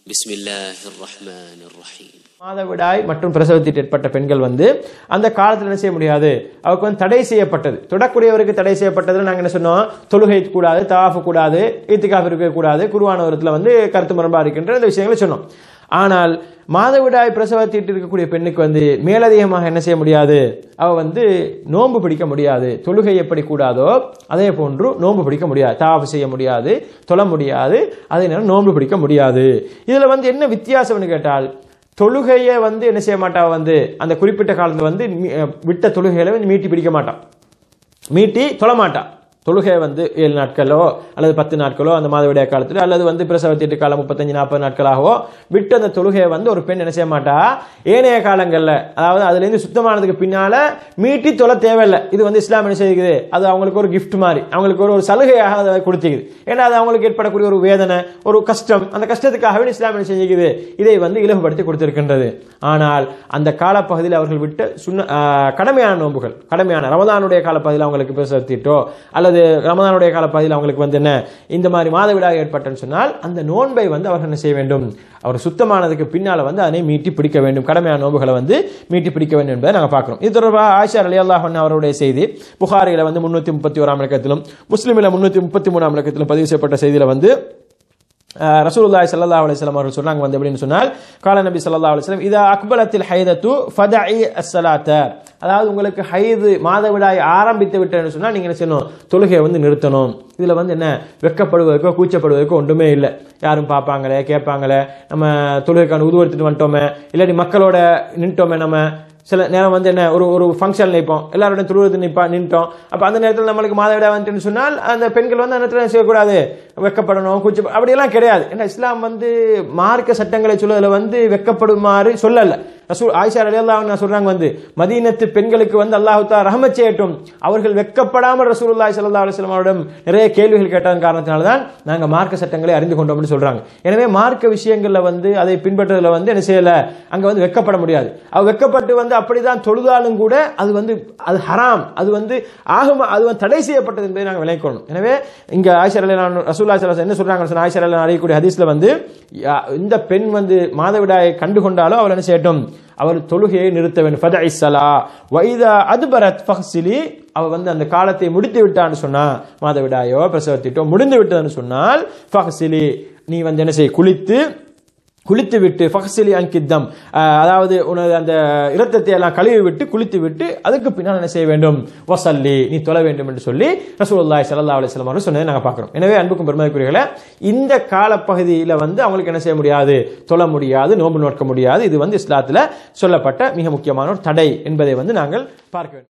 بسم الله الرحمن الرحيم மாதவிடாய் மற்றும் பிரசவத்தில் ஏற்பட்ட பெண்கள் வந்து அந்த காலத்தில் என்ன செய்ய முடியாது அவருக்கு வந்து தடை செய்யப்பட்டது தொடக்கூடியவருக்கு தடை செய்யப்பட்டதுல நாங்கள் என்ன சொன்னோம் தொழுகை கூடாது தவாஃபு கூடாது ஈத்திகாஃப் இருக்கக்கூடாது குருவானவரத்தில் வந்து கருத்து முரண்பாடு இருக்கின்ற இந்த விஷயங்களை சொன்னோம் ஆனால் மாதவிடாய் பிரசவத்திட்டு இருக்கக்கூடிய பெண்ணுக்கு வந்து மேலதிகமாக என்ன செய்ய முடியாது அவ வந்து நோன்பு பிடிக்க முடியாது தொழுகை எப்படி கூடாதோ அதே போன்று நோன்பு பிடிக்க முடியாது தாவு செய்ய முடியாது தொழ முடியாது அதே நேரம் நோன்பு பிடிக்க முடியாது இதுல வந்து என்ன வித்தியாசம்னு கேட்டால் தொழுகையை வந்து என்ன செய்ய மாட்டா வந்து அந்த குறிப்பிட்ட காலத்தில் வந்து மீ- அஹ் விட்ட தொழுகைகளை வந்து மீட்டி பிடிக்க மாட்டான் மீட்டி தொழ மாட்டான் தொழுகை வந்து ஏழு நாட்களோ அல்லது பத்து நாட்களோ அந்த மாதவிடாய் காலத்தில் அல்லது வந்து பிரசவத்திட்டு காலம் முப்பத்தஞ்சு நாற்பது நாட்களாகவோ விட்டு அந்த தொழுகையை வந்து ஒரு பெண் என்ன செய்ய மாட்டா ஏனைய காலங்களில் அதாவது அதுலேருந்து சுத்தமானதுக்கு பின்னால மீட்டி தொழ தேவையில்லை இது வந்து இஸ்லாம் என்ன செய்யுது அது அவங்களுக்கு ஒரு gift மாதிரி அவங்களுக்கு ஒரு ஒரு சலுகையாக அதை கொடுத்துக்குது ஏன்னா அது அவங்களுக்கு ஏற்படக்கூடிய ஒரு வேதனை ஒரு கஷ்டம் அந்த கஷ்டத்துக்காகவே இஸ்லாம் என்ன செஞ்சுக்குது இதை வந்து இலகுபடுத்தி கொடுத்திருக்கின்றது ஆனால் அந்த காலப்பகுதியில் அவர்கள் விட்ட சுன்ன ஆஹ், கடமையான நோன்புகள் கடமையான ரமதானுடைய காலப்பகுதியில் அவங்களுக்கு பிரசவத்திட்டோ அல்லது ரமதானுடைய காலப்பகுதியில் அவங்களுக்கு வந்து என்ன இந்த மாதிரி மாதவிடாய் ஏற்பட்டன்னு சொன்னால் அந்த நோன்பை வந்து அவர்கள் என்ன செய்ய வேண்டும் அவர் சுத்தமானதுக்கு பின்னால வந்து அதனை மீட்டி பிடிக்க வேண்டும் கடமையான நோன்புகளை வந்து மீட்டி பிடிக்க வேண்டும் என்பதை நாங்கள் பார்க்கிறோம் இது தொடர்பாக ஆயிஷா அலி அல்லாஹ் அவருடைய செய்தி புகாரில வந்து முன்னூத்தி முப்பத்தி ஓராம் இலக்கத்திலும் முஸ்லிமில் முன்னூத்தி முப்பத்தி மூணாம் இலக்கத்திலும் பதிவு செய்யப்பட்ட செய்தியில வந்து அஹ், ரசூலுல்லாஹி ஸல்லல்லாஹு அலைஹி வஸல்லம் அவர்கள் சொன்னாங்க வந்து எப்படின்னு சொன்னால் கால நபி ஸல்லல்லாஹு அலைஹி வஸல்லம் இதா அக்பலத்தில் ஹைதத்து ஃபதஇ அஸ்ஸலாத்த அதாவது உங்களுக்கு ஹைது மாதவிடாய் ஆரம்பித்து விட்டேன்னு சொன்னா நீங்க என்ன செய்யணும் தொழுகையை வந்து நிறுத்தணும் இதுல வந்து என்ன வெக்கப்படுவதற்கோ கூச்சப்படுவதற்கோ ஒன்றுமே இல்லை யாரும் பார்ப்பாங்களே கேட்பாங்களே நம்ம தொழுகைக்கான உது எடுத்துட்டு வந்துட்டோமே இல்லாட்டி மக்களோட நின்ட்டோமே நம்ம சில நேரம் வந்து என்ன ஒரு ஒரு ஃபங்க்ஷன் நிற்போம் எல்லாரோட துருவத்து நிற்பா நின்ட்டோம் அப்போ அந்த நேரத்தில் நம்மளுக்கு மாதவிடா வந்துட்டுன்னு சொன்னால் அந்த பெண்கள் வந்து அந்த நேரத்தில் என்ன செய்யக்கூடாது வெக்கப்படணும் கூச்ச அப்படியெல்லாம் கிடையாது ஏன்னா இஸ்லாம் வந்து மார்க்க சட்டங்களை சொல்லுவதில் வந்து வெக்கப்படுமாறு சொல்லலை ரசூல் ஆயிஷா அலியல்லா சொல்றாங்க வந்து மதீனத்து பெண்களுக்கு வந்து அல்லாஹுத்தா ரஹமத் செய்யட்டும் அவர்கள் வெக்கப்படாமல் ரசூலுல்லாஹி ஸல்லல்லாஹு அலைஹி வஸல்லம் அவரிடம் நிறைய கேள்விகள் கேட்டதன் காரணத்தினால தான் நாங்கள் மார்க்க சட்டங்களை அறிந்து கொண்டோம்னு சொல்றாங்க எனவே மார்க்க விஷயங்கள்ல வந்து அதை பின்பற்றுறதுல வந்து என்ன செய்யல அங்க வந்து வெக்கப்பட முடியாது அவ வெக்கப்பட்டு வந்து அப்படிதான் தொழுதாலும் கூட அது வந்து அது ஹராம் அது வந்து ஆகும் அது வந்து தடை செய்யப்பட்டது என்பதை நாங்கள் விளைக்கணும் எனவே இங்க ஆயிஷர் அலி ரசூல்லா ஸல்லல்லாஹு அலைஹி என்ன சொல்றாங்க சொன்னா ஆயிஷர் அலி அறியக்கூடிய ஹதீஸ்ல வந்து யா- இந்த பெண் வந்து மாதவிடாயை கண்டு கொண்டாலோ அவள் என்ன செய்யட்டும் அவள் தொழுகையை நிறுத்த வேண்டும் ஃபத இஸ்ஸலா வைதா அதுபரத் ஃபஹ்சிலி அவ வந்து அந்த காலத்தை முடித்து விட்டான்னு சொன்னா மாதவிடாயோ பிரசவத்திட்டோ முடிந்து விட்டதுன்னு சொன்னால் ஃபஹ்சிலி நீ வந்து என்ன செய் குளித்து குளித்து விட்டு ஃபஹ்சிலி அன்கித்தம் அதாவது உனது அந்த இரத்தத்தை எல்லாம் கழுவி விட்டு குளித்து விட்டு அதுக்கு பின்னால் என்ன செய்ய வேண்டும் வசல்லி நீ தொழ வேண்டும் என்று சொல்லி ரசூலுல்லாஹி ஸல்லல்லாஹு அலைஹி வஸல்லம் அவர்கள் சொன்னதை நாங்கள் பார்க்கிறோம் எனவே அன்புக்கும் பெருமதிக்குரியவர்களே இந்த காலப்பகுதியில் வந்து அவங்களுக்கு என்ன செய்ய முடியாது தொழ முடியாது நோன்பு நோக்க முடியாது இது வந்து இஸ்லாத்தில் சொல்லப்பட்ட மிக முக்கியமான ஒரு தடை என்பதை வந்து நாங்கள் பார்க்க வேண்டும்